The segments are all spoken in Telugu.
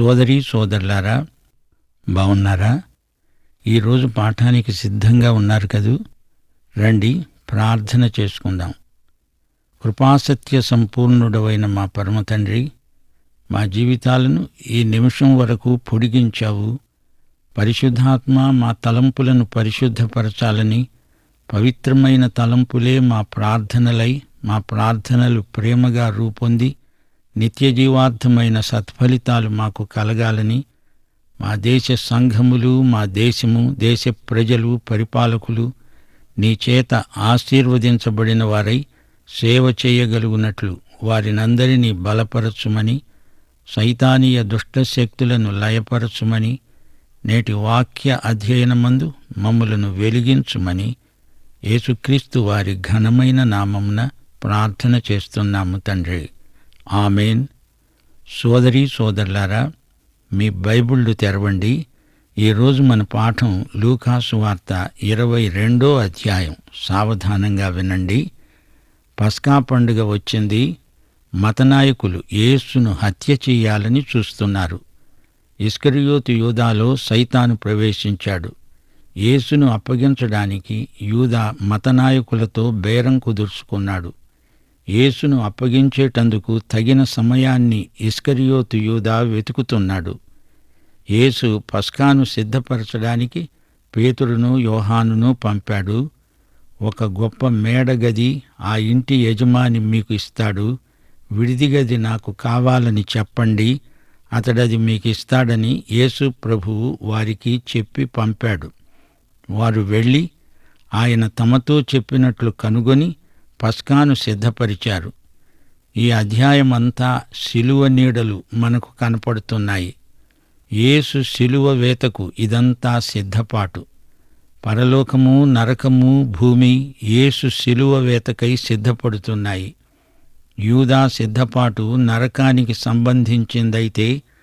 సోదరి సోదరులారా బాగున్నారా ఈరోజు పాఠానికి సిద్ధంగా ఉన్నారు కదూ రండి ప్రార్థన చేసుకుందాం కృపాసత్య సంపూర్ణుడవైన మా పరమ తండ్రి మా జీవితాలను ఈ నిమిషం వరకు పొడిగించావు పరిశుద్ధాత్మ మా తలంపులను పరిశుద్ధపరచాలని పవిత్రమైన తలంపులే మా ప్రార్థనలై మా ప్రార్థనలు ప్రేమగా రూపొంది నిత్య జీవార్థమైన సత్ఫలితాలు మాకు కలగాలని మా దేశ సంఘములు మా దేశము దేశ ప్రజలు పరిపాలకులు నీ చేత ఆశీర్వదించబడిన వారై సేవ చేయగలుగునట్లు వారినందరినీ బలపరచుమని సైతానీయ దుష్టశక్తులను లయపరచుమని నేటి వాక్య అధ్యయనమందు మమ్ములను వెలిగించుమని యేసుక్రీస్తు వారి ఘనమైన నామమున ప్రార్థన చేస్తున్నాము తండ్రి ఆమెన్ సోదరి సోదరులారా మీ బైబిళ్ళు తెరవండి ఈరోజు మన పాఠం లూకాసు వార్త ఇరవై రెండో అధ్యాయం సావధానంగా వినండి పస్కా పండుగ వచ్చింది మతనాయకులు యేసును హత్య చేయాలని చూస్తున్నారు ఇస్కరియోతు యూదాలో సైతాను ప్రవేశించాడు యేసును అప్పగించడానికి యూదా మతనాయకులతో బేరం కుదుర్చుకున్నాడు యేసును అప్పగించేటందుకు తగిన సమయాన్ని ఇస్కరియోతు యూదా వెతుకుతున్నాడు యేసు పస్కాను సిద్ధపరచడానికి పేతురును యోహానును పంపాడు ఒక గొప్ప మేడగది ఆ ఇంటి యజమాని మీకు ఇస్తాడు విడిది గది నాకు కావాలని చెప్పండి అతడది మీకు ఇస్తాడని యేసు ప్రభువు వారికి చెప్పి పంపాడు వారు వెళ్ళి ఆయన తమతో చెప్పినట్లు కనుగొని పస్కాను సిద్ధపరిచారు ఈ అధ్యాయమంతా శిలువ నీడలు మనకు కనపడుతున్నాయి యేసు శిలువ వేతకు ఇదంతా సిద్ధపాటు పరలోకము నరకము భూమి యేసు శిలువ వేతకై సిద్ధపడుతున్నాయి యూదా సిద్ధపాటు నరకానికి సంబంధించిందైతే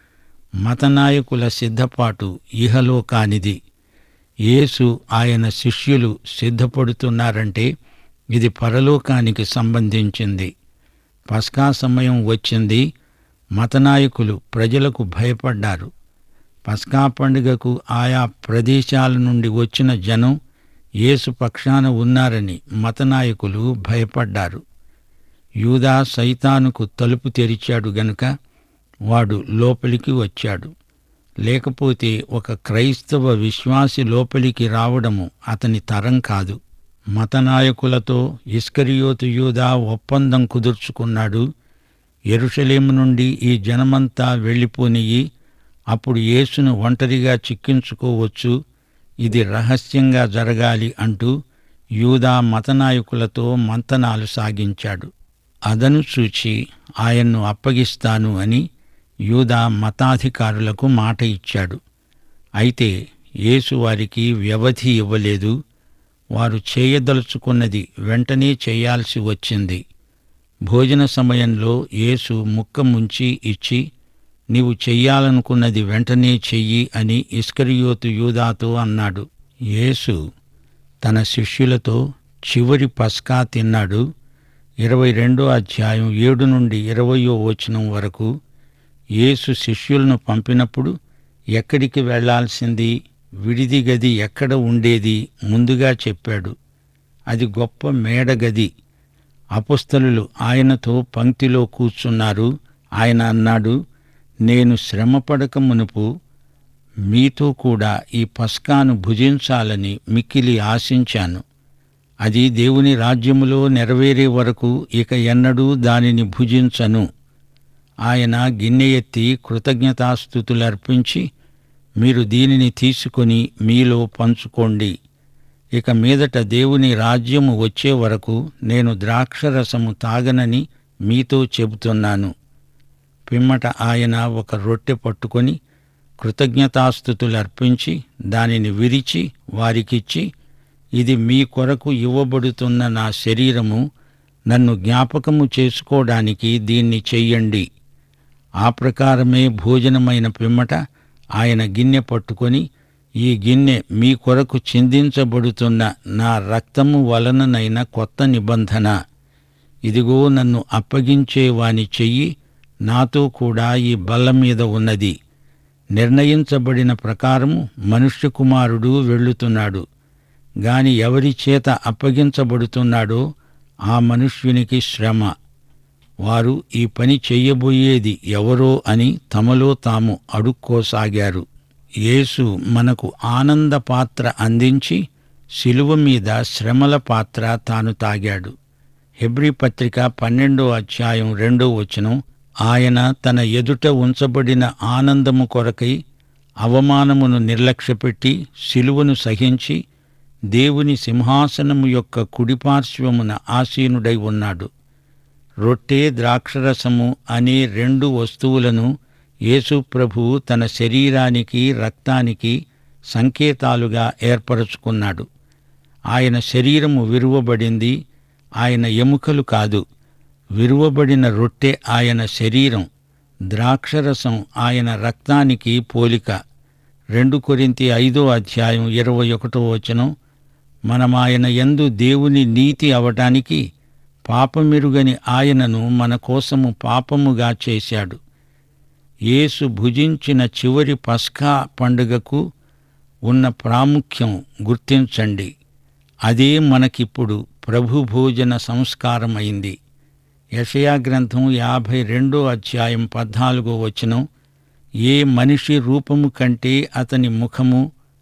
మతనాయకుల సిద్ధపాటు ఇహలోకానిది యేసు ఆయన శిష్యులు సిద్ధపడుతున్నారంటే ఇది పరలోకానికి సంబంధించింది పస్కా సమయం వచ్చింది మతనాయకులు ప్రజలకు భయపడ్డారు పస్కా పండుగకు ఆయా ప్రదేశాల నుండి వచ్చిన జనం యేసు పక్షాన ఉన్నారని మతనాయకులు భయపడ్డారు యూదా సైతానుకు తలుపు తెరిచాడు గనుక వాడు లోపలికి వచ్చాడు లేకపోతే ఒక క్రైస్తవ విశ్వాసి లోపలికి రావడము అతని తరం కాదు మతనాయకులతో ఇస్కరియోతు యూదా ఒప్పందం కుదుర్చుకున్నాడు ఎరుషలేము నుండి ఈ జనమంతా వెళ్ళిపోనియి అప్పుడు యేసును ఒంటరిగా చిక్కించుకోవచ్చు ఇది రహస్యంగా జరగాలి అంటూ యూదా మతనాయకులతో మంతనాలు సాగించాడు అదను చూచి ఆయన్ను అప్పగిస్తాను అని యూదా మతాధికారులకు మాట ఇచ్చాడు అయితే యేసు వారికి వ్యవధి ఇవ్వలేదు వారు చేయదలుచుకున్నది వెంటనే చేయాల్సి వచ్చింది భోజన సమయంలో యేసు ముక్క ముంచి ఇచ్చి నీవు చెయ్యాలనుకున్నది వెంటనే చెయ్యి అని ఇస్కరియోతు యూదాతో అన్నాడు యేసు తన శిష్యులతో చివరి పస్కా తిన్నాడు ఇరవై రెండో అధ్యాయం ఏడు నుండి ఇరవయో వచనం వరకు యేసు శిష్యులను పంపినప్పుడు ఎక్కడికి వెళ్లాల్సింది విడిది గది ఎక్కడ ఉండేది ముందుగా చెప్పాడు అది గొప్ప మేడగది అపుస్తలులు ఆయనతో పంక్తిలో కూర్చున్నారు ఆయన అన్నాడు నేను శ్రమపడక మునుపు మీతో కూడా ఈ పస్కాను భుజించాలని మిక్కిలి ఆశించాను అది దేవుని రాజ్యములో నెరవేరే వరకు ఇక ఎన్నడూ దానిని భుజించను ఆయన గిన్నె ఎత్తి కృతజ్ఞతాస్థుతులర్పించి మీరు దీనిని తీసుకొని మీలో పంచుకోండి ఇక మీదట దేవుని రాజ్యము వచ్చే వరకు నేను ద్రాక్షరసము తాగనని మీతో చెబుతున్నాను పిమ్మట ఆయన ఒక రొట్టె పట్టుకొని కృతజ్ఞతాస్థుతులర్పించి దానిని విరిచి వారికిచ్చి ఇది మీ కొరకు ఇవ్వబడుతున్న నా శరీరము నన్ను జ్ఞాపకము చేసుకోవడానికి దీన్ని చెయ్యండి ఆ ప్రకారమే భోజనమైన పిమ్మట ఆయన గిన్నె పట్టుకొని ఈ గిన్నె మీ కొరకు చిందించబడుతున్న నా రక్తము వలననైన కొత్త నిబంధన ఇదిగో నన్ను అప్పగించే వాని చెయ్యి నాతో కూడా ఈ బల్ల మీద ఉన్నది నిర్ణయించబడిన ప్రకారము మనుష్య కుమారుడు వెళ్ళుతున్నాడు గాని ఎవరి చేత అప్పగించబడుతున్నాడో ఆ మనుష్యునికి శ్రమ వారు ఈ పని చెయ్యబోయేది ఎవరో అని తమలో తాము అడుక్కోసాగారు యేసు మనకు ఆనంద పాత్ర అందించి శిలువ మీద శ్రమల పాత్ర తాను తాగాడు హెబ్రీ పత్రిక పన్నెండో అధ్యాయం రెండో వచనం ఆయన తన ఎదుట ఉంచబడిన ఆనందము కొరకై అవమానమును నిర్లక్ష్యపెట్టి శిలువను సహించి దేవుని సింహాసనము యొక్క కుడిపార్శ్వమున ఆసీనుడై ఉన్నాడు రొట్టె ద్రాక్షరసము అనే రెండు వస్తువులను యేసు ప్రభువు తన శరీరానికి రక్తానికి సంకేతాలుగా ఏర్పరచుకున్నాడు ఆయన శరీరము విరువబడింది ఆయన ఎముకలు కాదు విరువబడిన రొట్టె ఆయన శరీరం ద్రాక్షరసం ఆయన రక్తానికి పోలిక రెండు కొరింతి ఐదో అధ్యాయం ఇరవై ఒకటో వచనం మనం ఆయన యందు దేవుని నీతి అవటానికి పాపమెరుగని ఆయనను మన కోసము పాపముగా చేశాడు యేసు భుజించిన చివరి పస్కా పండుగకు ఉన్న ప్రాముఖ్యం గుర్తించండి అదే మనకిప్పుడు ప్రభు భోజన సంస్కారమైంది యషయా గ్రంథం యాభై రెండో అధ్యాయం పద్నాలుగో వచనం ఏ మనిషి రూపము కంటే అతని ముఖము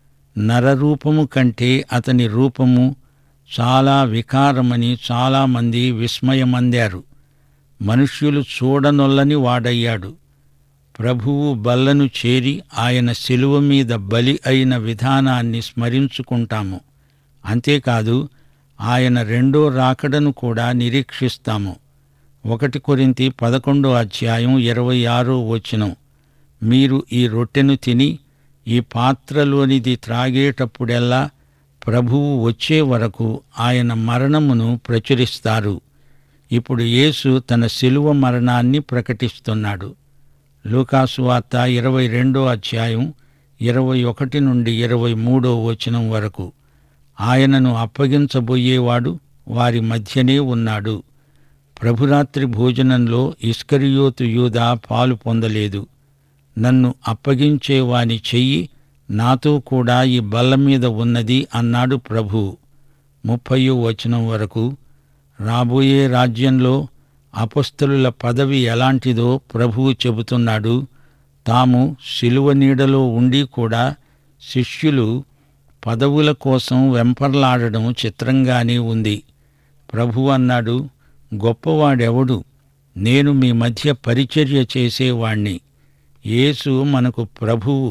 నరరూపము కంటే అతని రూపము చాలా వికారమని చాలామంది విస్మయమందారు మనుష్యులు చూడనొల్లని వాడయ్యాడు ప్రభువు బల్లను చేరి ఆయన శిలువ మీద బలి అయిన విధానాన్ని స్మరించుకుంటాము అంతేకాదు ఆయన రెండో రాకడను కూడా నిరీక్షిస్తాము ఒకటి కొరింతి పదకొండో అధ్యాయం ఇరవై ఆరో వచనం మీరు ఈ రొట్టెను తిని ఈ పాత్రలోనిది త్రాగేటప్పుడెల్లా ప్రభువు వచ్చే వరకు ఆయన మరణమును ప్రచురిస్తారు ఇప్పుడు యేసు తన శిలువ మరణాన్ని ప్రకటిస్తున్నాడు లూకాసు వార్త ఇరవై రెండో అధ్యాయం ఇరవై ఒకటి నుండి ఇరవై మూడో వచనం వరకు ఆయనను అప్పగించబోయేవాడు వారి మధ్యనే ఉన్నాడు ప్రభురాత్రి భోజనంలో ఇస్కరియోతు యూదా పాలు పొందలేదు నన్ను అప్పగించేవాని చెయ్యి నాతో కూడా ఈ బల్ల మీద ఉన్నది అన్నాడు ప్రభు ముప్పయో వచనం వరకు రాబోయే రాజ్యంలో అపస్థలుల పదవి ఎలాంటిదో ప్రభువు చెబుతున్నాడు తాము శిలువ నీడలో ఉండి కూడా శిష్యులు పదవుల కోసం వెంపర్లాడడం చిత్రంగానే ఉంది ప్రభు అన్నాడు గొప్పవాడెవడు నేను మీ మధ్య పరిచర్య చేసేవాణ్ణి యేసు మనకు ప్రభువు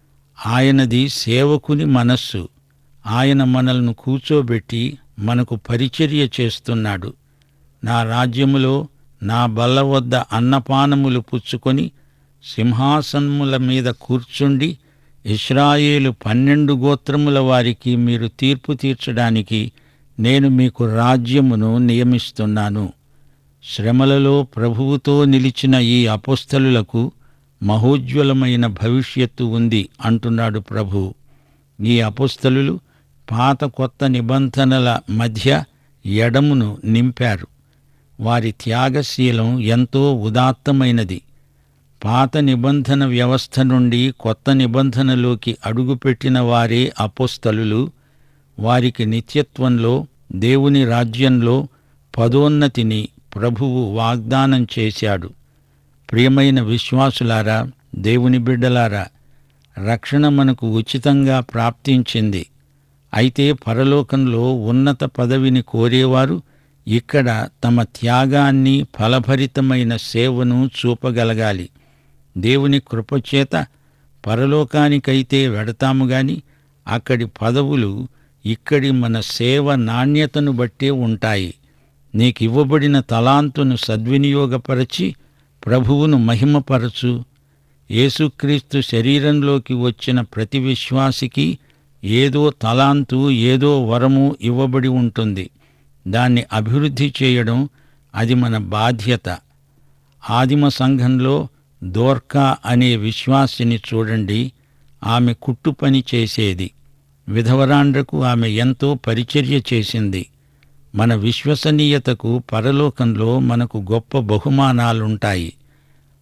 ఆయనది సేవకుని మనస్సు ఆయన మనల్ని కూర్చోబెట్టి మనకు పరిచర్య చేస్తున్నాడు నా రాజ్యములో నా బల్ల వద్ద అన్నపానములు పుచ్చుకొని సింహాసనముల మీద కూర్చుండి ఇస్రాయేలు పన్నెండు గోత్రముల వారికి మీరు తీర్పు తీర్చడానికి నేను మీకు రాజ్యమును నియమిస్తున్నాను శ్రమలలో ప్రభువుతో నిలిచిన ఈ అపోస్తలులకు మహోజ్వలమైన భవిష్యత్తు ఉంది అంటున్నాడు ప్రభు ఈ అపోస్తలులు పాత కొత్త నిబంధనల మధ్య ఎడమును నింపారు వారి త్యాగశీలం ఎంతో ఉదాత్తమైనది పాత నిబంధన వ్యవస్థ నుండి కొత్త నిబంధనలోకి అడుగుపెట్టిన వారే అపోస్తలులు వారికి నిత్యత్వంలో దేవుని రాజ్యంలో పదోన్నతిని ప్రభువు వాగ్దానం చేశాడు ప్రియమైన విశ్వాసులారా దేవుని బిడ్డలారా రక్షణ మనకు ఉచితంగా ప్రాప్తించింది అయితే పరలోకంలో ఉన్నత పదవిని కోరేవారు ఇక్కడ తమ త్యాగాన్ని ఫలభరితమైన సేవను చూపగలగాలి దేవుని కృపచేత పరలోకానికైతే వెడతాము గాని అక్కడి పదవులు ఇక్కడి మన సేవ నాణ్యతను బట్టే ఉంటాయి నీకివ్వబడిన తలాంతును సద్వినియోగపరచి ప్రభువును మహిమపరచు యేసుక్రీస్తు శరీరంలోకి వచ్చిన ప్రతి విశ్వాసికి ఏదో తలాంతు ఏదో వరము ఇవ్వబడి ఉంటుంది దాన్ని అభివృద్ధి చేయడం అది మన బాధ్యత ఆదిమ సంఘంలో దోర్కా అనే విశ్వాసిని చూడండి ఆమె కుట్టు పని చేసేది విధవరాండ్రకు ఆమె ఎంతో పరిచర్య చేసింది మన విశ్వసనీయతకు పరలోకంలో మనకు గొప్ప బహుమానాలుంటాయి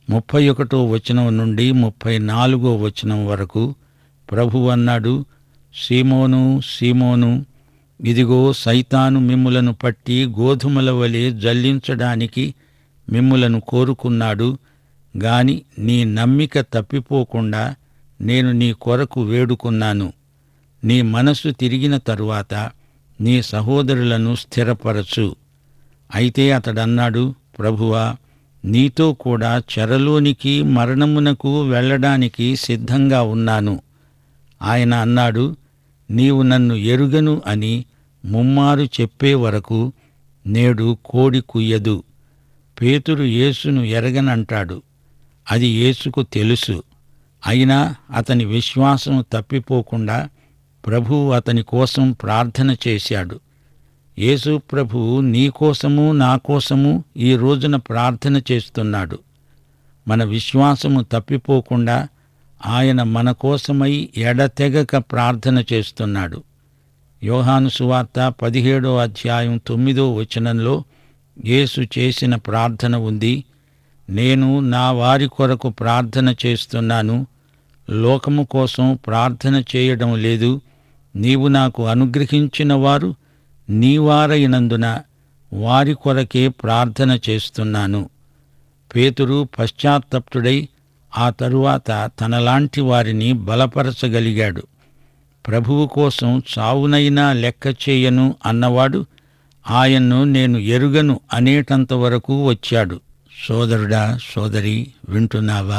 ముప్పై ఒకటో వచనం నుండి ముప్పై నాలుగో వచనం వరకు ప్రభు అన్నాడు సీమోను సీమోను ఇదిగో సైతాను మిమ్ములను పట్టి గోధుమల వలె జల్లించడానికి మిమ్ములను కోరుకున్నాడు గాని నీ నమ్మిక తప్పిపోకుండా నేను నీ కొరకు వేడుకున్నాను నీ మనసు తిరిగిన తరువాత నీ సహోదరులను స్థిరపరచు అయితే అతడన్నాడు ప్రభువా నీతో కూడా చెరలోనికి మరణమునకు వెళ్ళడానికి సిద్ధంగా ఉన్నాను ఆయన అన్నాడు నీవు నన్ను ఎరుగను అని ముమ్మారు చెప్పే వరకు నేడు కోడి కుయ్యదు పేతురు యేసును ఎరగనంటాడు అది యేసుకు తెలుసు అయినా అతని విశ్వాసం తప్పిపోకుండా ప్రభువు అతని కోసం ప్రార్థన చేశాడు యేసు ప్రభువు నీ కోసము నా కోసము ఈ రోజున ప్రార్థన చేస్తున్నాడు మన విశ్వాసము తప్పిపోకుండా ఆయన మన కోసమై ఎడతెగక ప్రార్థన చేస్తున్నాడు యోహాను సువార్త పదిహేడో అధ్యాయం తొమ్మిదో వచనంలో యేసు చేసిన ప్రార్థన ఉంది నేను నా వారి కొరకు ప్రార్థన చేస్తున్నాను లోకము కోసం ప్రార్థన చేయడం లేదు నీవు నాకు అనుగ్రహించిన వారు నీవారైనందున వారి కొరకే ప్రార్థన చేస్తున్నాను పేతురు పశ్చాత్తప్తుడై ఆ తరువాత తనలాంటి వారిని బలపరచగలిగాడు ప్రభువు కోసం చావునైనా లెక్క చేయను అన్నవాడు ఆయన్ను నేను ఎరుగను అనేటంత వరకు వచ్చాడు సోదరుడా సోదరి వింటున్నావా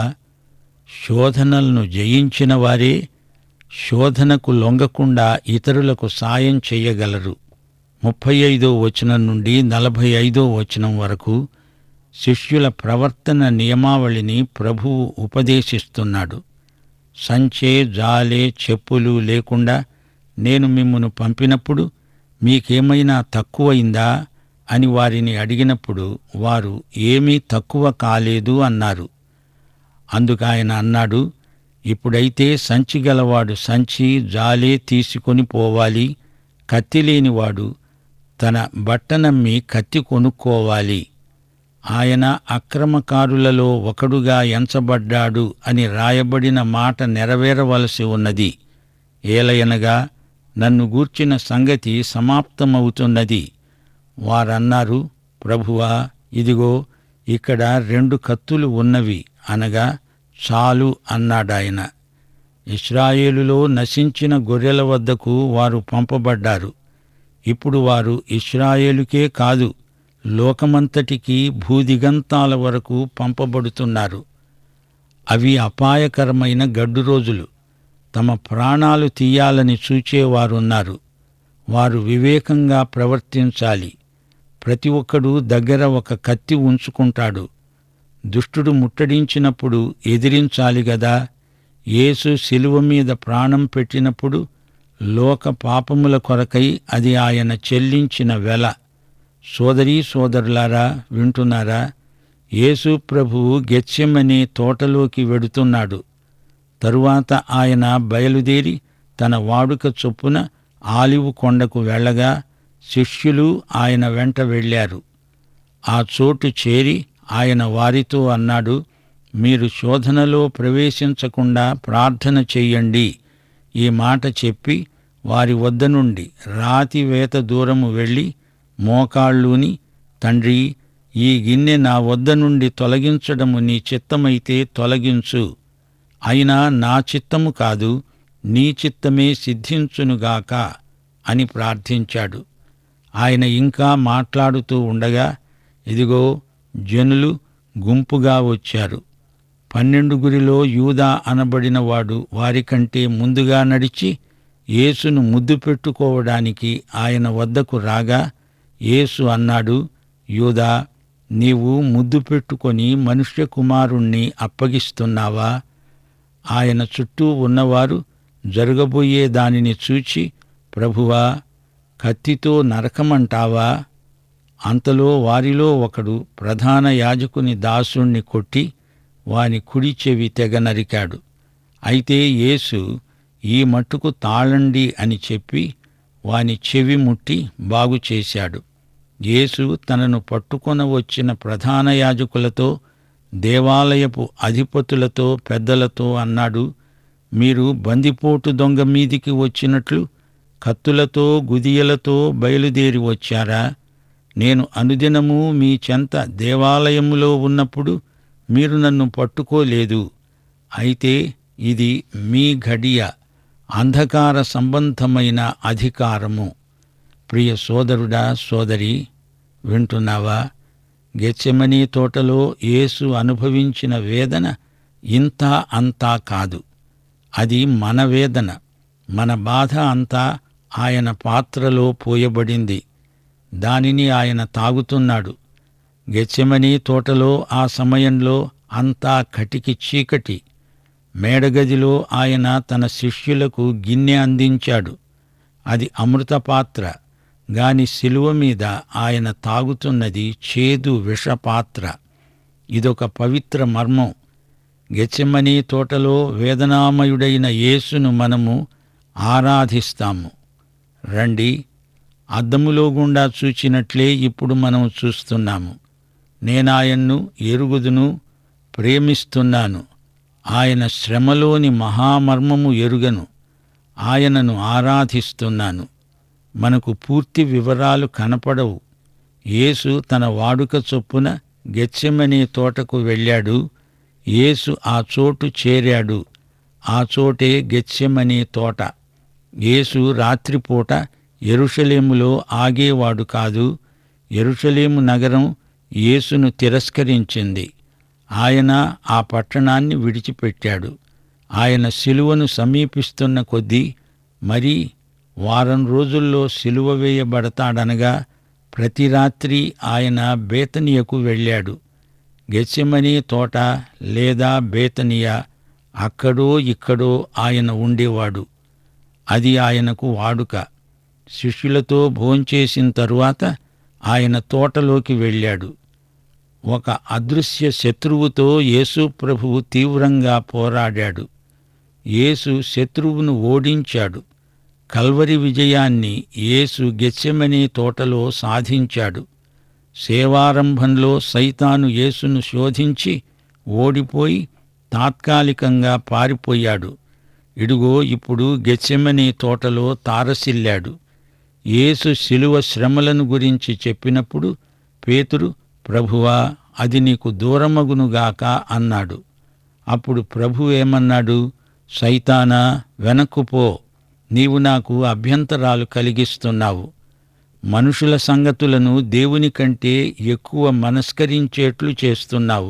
శోధనలను జయించిన వారే శోధనకు లొంగకుండా ఇతరులకు సాయం చేయగలరు ముప్పై ఐదో వచనం నుండి నలభై ఐదో వచనం వరకు శిష్యుల ప్రవర్తన నియమావళిని ప్రభువు ఉపదేశిస్తున్నాడు సంచే జాలే చెప్పులు లేకుండా నేను మిమ్మును పంపినప్పుడు మీకేమైనా తక్కువైందా అని వారిని అడిగినప్పుడు వారు ఏమీ తక్కువ కాలేదు అన్నారు అందుకాయన అన్నాడు ఇప్పుడైతే సంచి గలవాడు సంచి జాలే తీసుకొని పోవాలి కత్తి లేనివాడు తన బట్టనమ్మి కత్తి కొనుక్కోవాలి ఆయన అక్రమకారులలో ఒకడుగా ఎంచబడ్డాడు అని రాయబడిన మాట నెరవేరవలసి ఉన్నది ఏలయనగా నన్ను గూర్చిన సంగతి సమాప్తమవుతున్నది వారన్నారు ప్రభువా ఇదిగో ఇక్కడ రెండు కత్తులు ఉన్నవి అనగా చాలు అన్నాడాయన ఇస్రాయేలులో నశించిన గొర్రెల వద్దకు వారు పంపబడ్డారు ఇప్పుడు వారు ఇస్రాయేలుకే కాదు లోకమంతటికీ భూదిగంతాల వరకు పంపబడుతున్నారు అవి అపాయకరమైన గడ్డు రోజులు తమ ప్రాణాలు తీయాలని చూచేవారున్నారు వారు వివేకంగా ప్రవర్తించాలి ప్రతి ఒక్కడు దగ్గర ఒక కత్తి ఉంచుకుంటాడు దుష్టుడు ముట్టడించినప్పుడు ఎదిరించాలి గదా యేసు శిలువ మీద ప్రాణం పెట్టినప్పుడు లోక పాపముల కొరకై అది ఆయన చెల్లించిన వెల సోదరీ సోదరులారా వింటున్నారా యేసు ప్రభువు గెత్సెమనే తోటలోకి వెడుతున్నాడు తరువాత ఆయన బయలుదేరి తన వాడుక చొప్పున ఆలివు కొండకు వెళ్ళగా శిష్యులు ఆయన వెంట వెళ్ళారు ఆ చోటు చేరి ఆయన వారితో అన్నాడు మీరు శోధనలో ప్రవేశించకుండా ప్రార్థన చెయ్యండి ఈ మాట చెప్పి వారి వద్ద నుండి రాతి వేత దూరము వెళ్ళి మోకాళ్ళూని తండ్రి ఈ గిన్నె నా వద్ద నుండి తొలగించడము నీ చిత్తమైతే తొలగించు అయినా నా చిత్తము కాదు నీ చిత్తమే సిద్ధించునుగాక అని ప్రార్థించాడు ఆయన ఇంకా మాట్లాడుతూ ఉండగా ఇదిగో జనులు గుంపుగా వచ్చారు పన్నెండుగురిలో యూదా అనబడిన వాడు వారికంటే ముందుగా నడిచి యేసును ముద్దు పెట్టుకోవడానికి ఆయన వద్దకు రాగా యేసు అన్నాడు యూదా నీవు ముద్దు పెట్టుకొని మనుష్య కుమారుణ్ణి అప్పగిస్తున్నావా ఆయన చుట్టూ ఉన్నవారు జరగబోయే దానిని చూచి ప్రభువా కత్తితో నరకమంటావా అంతలో వారిలో ఒకడు ప్రధాన యాజకుని దాసుణ్ణి కొట్టి వాని కుడి చెవి తెగ నరికాడు అయితే యేసు ఈ మట్టుకు తాళండి అని చెప్పి వాని చెవి ముట్టి బాగు చేశాడు యేసు తనను పట్టుకొన వచ్చిన ప్రధాన యాజకులతో దేవాలయపు అధిపతులతో పెద్దలతో అన్నాడు మీరు బందిపోటు దొంగ మీదికి వచ్చినట్లు కత్తులతో గుదియలతో బయలుదేరి వచ్చారా నేను అనుదినము మీ చెంత దేవాలయములో ఉన్నప్పుడు మీరు నన్ను పట్టుకోలేదు అయితే ఇది మీ ఘడియ అంధకార సంబంధమైన అధికారము ప్రియ సోదరుడా సోదరి వింటున్నావా గెచ్చెమనీ తోటలో యేసు అనుభవించిన వేదన ఇంత అంతా కాదు అది మన వేదన మన బాధ అంతా ఆయన పాత్రలో పోయబడింది దానిని ఆయన తాగుతున్నాడు గెచ్చెమనీ తోటలో ఆ సమయంలో అంతా కటికి చీకటి మేడగదిలో ఆయన తన శిష్యులకు గిన్నె అందించాడు అది అమృత పాత్ర గాని శిలువ మీద ఆయన తాగుతున్నది చేదు విషపాత్ర ఇదొక పవిత్ర మర్మం గెచ్చెమనీ తోటలో వేదనామయుడైన యేసును మనము ఆరాధిస్తాము రండి అద్దములో గుండా చూచినట్లే ఇప్పుడు మనం చూస్తున్నాము నేనాయన్ను ఎరుగుదును ప్రేమిస్తున్నాను ఆయన శ్రమలోని మహామర్మము ఎరుగను ఆయనను ఆరాధిస్తున్నాను మనకు పూర్తి వివరాలు కనపడవు యేసు తన వాడుక చొప్పున గెచ్చెమనే తోటకు వెళ్ళాడు యేసు ఆ చోటు చేరాడు ఆ చోటే గెచ్చెమనే తోట యేసు రాత్రిపూట ఎరుషలేములో ఆగేవాడు కాదు ఎరుషలేము నగరం యేసును తిరస్కరించింది ఆయన ఆ పట్టణాన్ని విడిచిపెట్టాడు ఆయన శిలువను సమీపిస్తున్న కొద్దీ మరీ వారం రోజుల్లో సిలువ వేయబడతాడనగా ప్రతి రాత్రి ఆయన బేతనియకు వెళ్ళాడు గెచ్చెమనీ తోట లేదా బేతనియా అక్కడో ఇక్కడో ఆయన ఉండేవాడు అది ఆయనకు వాడుక శిష్యులతో భోంచేసిన తరువాత ఆయన తోటలోకి వెళ్ళాడు ఒక అదృశ్య శత్రువుతో యేసు ప్రభువు తీవ్రంగా పోరాడాడు యేసు శత్రువును ఓడించాడు కల్వరి విజయాన్ని యేసు గెచ్చెమనీ తోటలో సాధించాడు సేవారంభంలో సైతాను యేసును శోధించి ఓడిపోయి తాత్కాలికంగా పారిపోయాడు ఇడుగో ఇప్పుడు గెచ్చెమనీ తోటలో తారసిల్లాడు యేసు శిలువ శ్రమలను గురించి చెప్పినప్పుడు పేతురు ప్రభువా అది నీకు దూరమగునుగాక అన్నాడు అప్పుడు ప్రభు ఏమన్నాడు సైతానా వెనక్కు పో నీవు నాకు అభ్యంతరాలు కలిగిస్తున్నావు మనుషుల సంగతులను దేవుని కంటే ఎక్కువ మనస్కరించేట్లు చేస్తున్నావు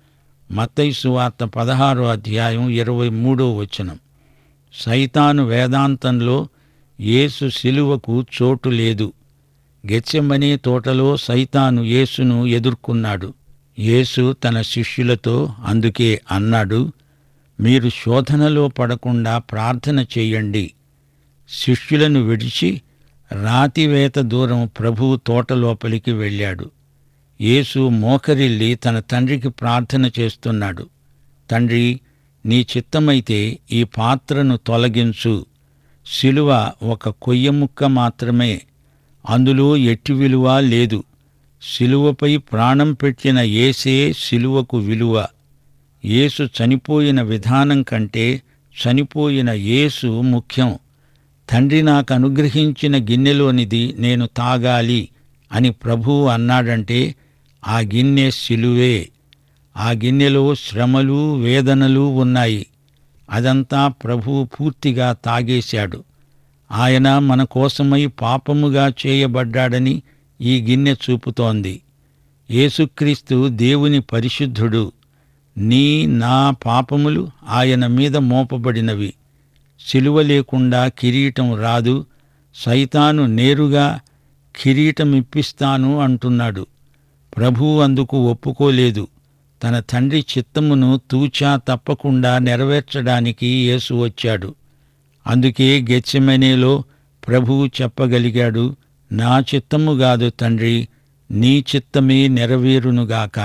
మత్తయి వార్త పదహారో అధ్యాయం ఇరవై మూడో వచనం సైతాను వేదాంతంలో యేసు శిలువకు చోటు లేదు గెచ్చెమనే తోటలో సైతాను యేసును ఎదుర్కొన్నాడు యేసు తన శిష్యులతో అందుకే అన్నాడు మీరు శోధనలో పడకుండా ప్రార్థన చేయండి శిష్యులను విడిచి రాతివేత దూరం ప్రభువు తోట లోపలికి వెళ్ళాడు యేసు మోకరిల్లి తన తండ్రికి ప్రార్థన చేస్తున్నాడు తండ్రి నీ చిత్తమైతే ఈ పాత్రను తొలగించు శిలువ ఒక కొయ్య ముక్క మాత్రమే అందులో ఎట్టి విలువ లేదు శిలువపై ప్రాణం పెట్టిన ఏసే శిలువకు విలువ యేసు చనిపోయిన విధానం కంటే చనిపోయిన యేసు ముఖ్యం తండ్రి నాకు అనుగ్రహించిన గిన్నెలోనిది నేను తాగాలి అని ప్రభువు అన్నాడంటే ఆ గిన్నె శిలువే ఆ గిన్నెలో శ్రమలు వేదనలు ఉన్నాయి అదంతా ప్రభువు పూర్తిగా తాగేశాడు ఆయన మన కోసమై పాపముగా చేయబడ్డాడని ఈ గిన్నె చూపుతోంది యేసుక్రీస్తు దేవుని పరిశుద్ధుడు నీ నా పాపములు ఆయన మీద మోపబడినవి సిలువ లేకుండా కిరీటం రాదు సైతాను నేరుగా కిరీటమిప్పిస్తాను అంటున్నాడు ప్రభువు అందుకు ఒప్పుకోలేదు తన తండ్రి చిత్తమును తూచా తప్పకుండా నెరవేర్చడానికి యేసు వచ్చాడు అందుకే గెచ్చెమనేలో ప్రభువు చెప్పగలిగాడు నా చిత్తము కాదు తండ్రి నీ చిత్తమే నెరవేరునుగాక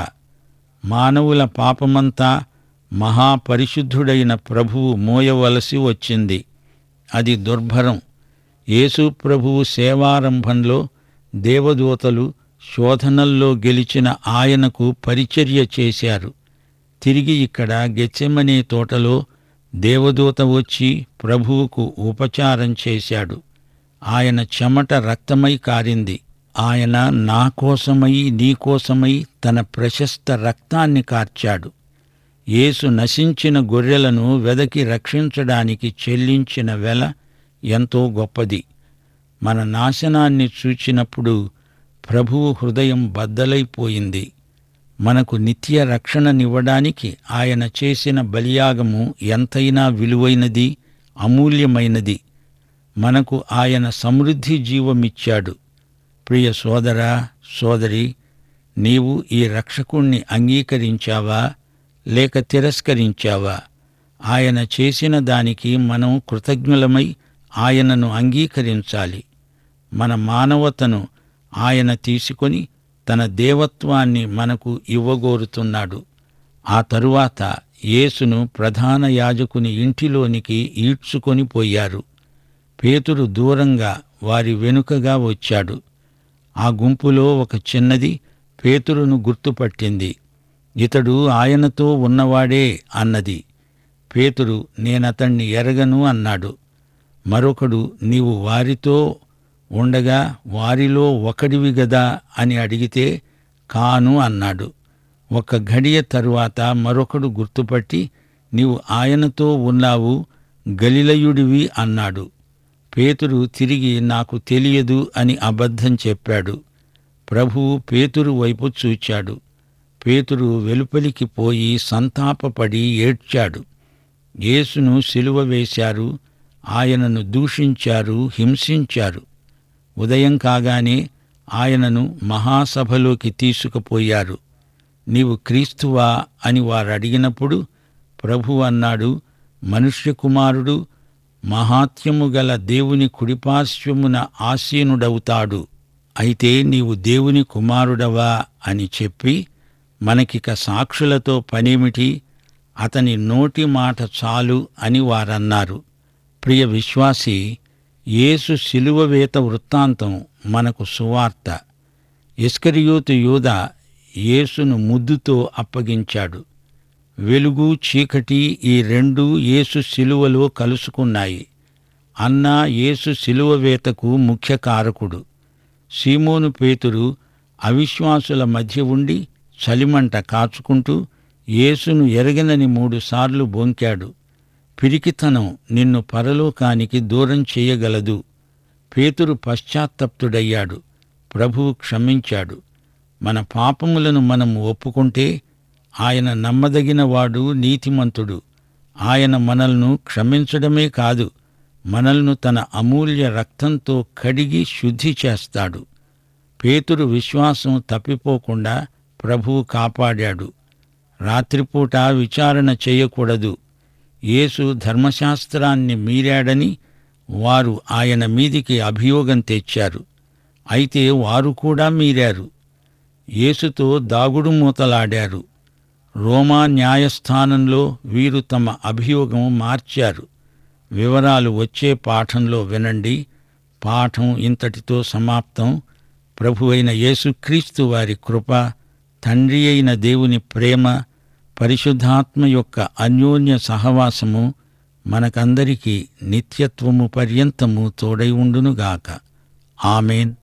మానవుల పాపమంతా మహాపరిశుద్ధుడైన ప్రభువు మోయవలసి వచ్చింది అది దుర్భరం యేసు ప్రభువు సేవారంభంలో దేవదూతలు శోధనల్లో గెలిచిన ఆయనకు పరిచర్య చేశారు తిరిగి ఇక్కడ గెచ్చెమనే తోటలో దేవదూత వచ్చి ప్రభువుకు ఉపచారం చేశాడు ఆయన చెమట రక్తమై కారింది ఆయన నా కోసమై నీ కోసమై తన ప్రశస్త రక్తాన్ని కార్చాడు యేసు నశించిన గొర్రెలను వెదకి రక్షించడానికి చెల్లించిన వెల ఎంతో గొప్పది మన నాశనాన్ని చూచినప్పుడు ప్రభువు హృదయం బద్దలైపోయింది మనకు నిత్య రక్షణనివ్వడానికి ఆయన చేసిన బలియాగము ఎంతైనా విలువైనది అమూల్యమైనది మనకు ఆయన సమృద్ధి జీవమిచ్చాడు ప్రియ సోదరా సోదరి నీవు ఈ రక్షకుణ్ణి అంగీకరించావా లేక తిరస్కరించావా ఆయన చేసిన దానికి మనం కృతజ్ఞులమై ఆయనను అంగీకరించాలి మన మానవతను ఆయన తీసుకొని తన దేవత్వాన్ని మనకు ఇవ్వగోరుతున్నాడు ఆ తరువాత యేసును ప్రధాన యాజకుని ఇంటిలోనికి ఈడ్చుకొని పోయారు పేతురు దూరంగా వారి వెనుకగా వచ్చాడు ఆ గుంపులో ఒక చిన్నది పేతురును గుర్తుపట్టింది ఇతడు ఆయనతో ఉన్నవాడే అన్నది పేతురు నేనతణ్ణి ఎరగను అన్నాడు మరొకడు నీవు వారితో ఉండగా వారిలో ఒకడివి గదా అని అడిగితే కాను అన్నాడు ఒక ఘడియ తరువాత మరొకడు గుర్తుపట్టి నీవు ఆయనతో ఉన్నావు గలిలయుడివి అన్నాడు పేతురు తిరిగి నాకు తెలియదు అని అబద్ధం చెప్పాడు ప్రభువు పేతురు వైపు చూచాడు పేతురు వెలుపలికి పోయి సంతాపపడి ఏడ్చాడు యేసును సిలువ వేశారు ఆయనను దూషించారు హింసించారు ఉదయం కాగానే ఆయనను మహాసభలోకి తీసుకుపోయారు నీవు క్రీస్తువా అని వారు అడిగినప్పుడు ప్రభు అన్నాడు మనుష్య కుమారుడు మహాత్యము గల దేవుని కుడిపార్శ్వమున ఆసీనుడవుతాడు అయితే నీవు దేవుని కుమారుడవా అని చెప్పి మనకిక సాక్షులతో పనేమిటి అతని నోటి మాట చాలు అని వారన్నారు ప్రియ విశ్వాసి యేసు శిలువవేత వృత్తాంతం మనకు సువార్త ఇస్కరియోతు యూద యేసును ముద్దుతో అప్పగించాడు వెలుగు చీకటి ఈ రెండు యేసు శిలువలో కలుసుకున్నాయి అన్న యేసు శిలువవేతకు ముఖ్య కారకుడు సీమోను పేతురు అవిశ్వాసుల మధ్య ఉండి చలిమంట కాచుకుంటూ యేసును ఎరగనని మూడుసార్లు బొంకాడు పిరికితనం నిన్ను పరలోకానికి దూరం చేయగలదు పేతురు పశ్చాత్తప్తుడయ్యాడు ప్రభువు క్షమించాడు మన పాపములను మనం ఒప్పుకుంటే ఆయన నమ్మదగినవాడు నీతిమంతుడు ఆయన మనల్ని క్షమించడమే కాదు మనల్ని తన అమూల్య రక్తంతో కడిగి శుద్ధి చేస్తాడు పేతురు విశ్వాసం తప్పిపోకుండా ప్రభువు కాపాడాడు రాత్రిపూట విచారణ చేయకూడదు యేసు ధర్మశాస్త్రాన్ని మీరాడని వారు ఆయన మీదికి అభియోగం తెచ్చారు అయితే వారు కూడా మీరారు యేసుతో దాగుడు మూతలాడారు రోమా న్యాయస్థానంలో వీరు తమ అభియోగం మార్చారు వివరాలు వచ్చే పాఠంలో వినండి పాఠం ఇంతటితో సమాప్తం ప్రభువైన యేసుక్రీస్తు వారి కృప తండ్రి అయిన దేవుని ప్రేమ పరిశుద్ధాత్మ యొక్క అన్యోన్య సహవాసము మనకందరికీ నిత్యత్వము పర్యంతము తోడై ఉండునుగాక ఆమెన్